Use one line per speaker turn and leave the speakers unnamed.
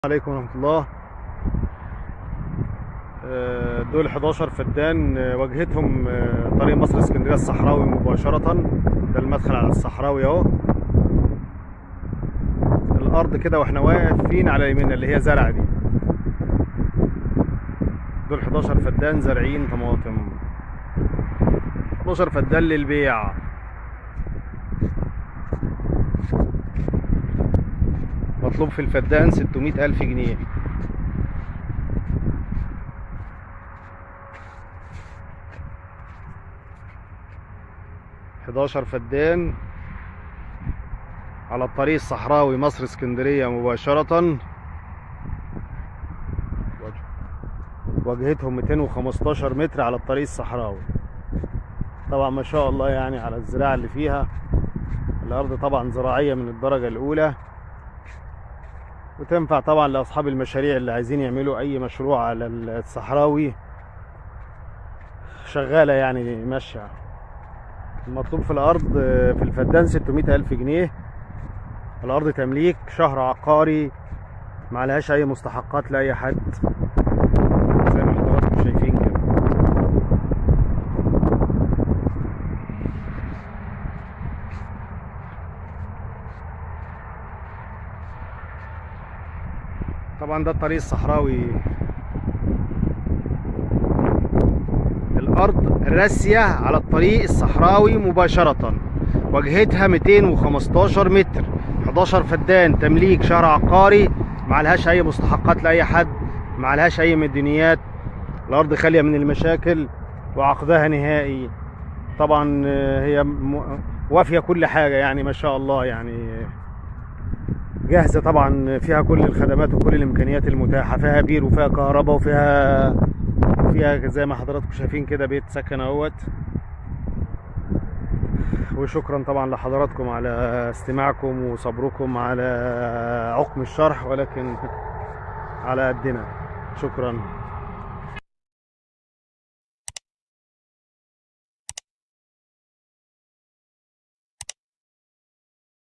عليكم ورحمة الله آه، دول 11 فدان آه، واجهتهم آه، طريق مصر اسكندرية الصحراوي مباشرة ده المدخل على الصحراوي اهو الأرض كده واحنا واقفين على يميننا اللي هي زرع دي دول 11 فدان زارعين طماطم 11 فدان للبيع مطلوب في الفدان 600 ألف جنيه حداشر فدان على الطريق الصحراوي مصر اسكندرية مباشرة واجهتهم 215 متر على الطريق الصحراوي طبعا ما شاء الله يعني على الزراعة اللي فيها الأرض طبعا زراعية من الدرجة الأولى وتنفع طبعا لاصحاب المشاريع اللي عايزين يعملوا اي مشروع على الصحراوي شغاله يعني ماشيه المطلوب في الارض في الفدان 600 الف جنيه الارض تمليك شهر عقاري معلهاش اي مستحقات لاي حد زي ما حضراتكم شايفين كده طبعا ده الطريق الصحراوي الارض راسية على الطريق الصحراوي مباشرة واجهتها 215 متر 11 فدان تمليك شهر عقاري معلهاش اي مستحقات لاي حد معلهاش اي مدنيات الارض خالية من المشاكل وعقدها نهائي طبعا هي وافية كل حاجة يعني ما شاء الله يعني جاهزه طبعا فيها كل الخدمات وكل الامكانيات المتاحه فيها بير وفيها كهرباء وفيها فيها زي ما حضراتكم شايفين كده بيت سكن اهوت وشكرا طبعا لحضراتكم على استماعكم وصبركم على عقم الشرح ولكن على قدنا شكرا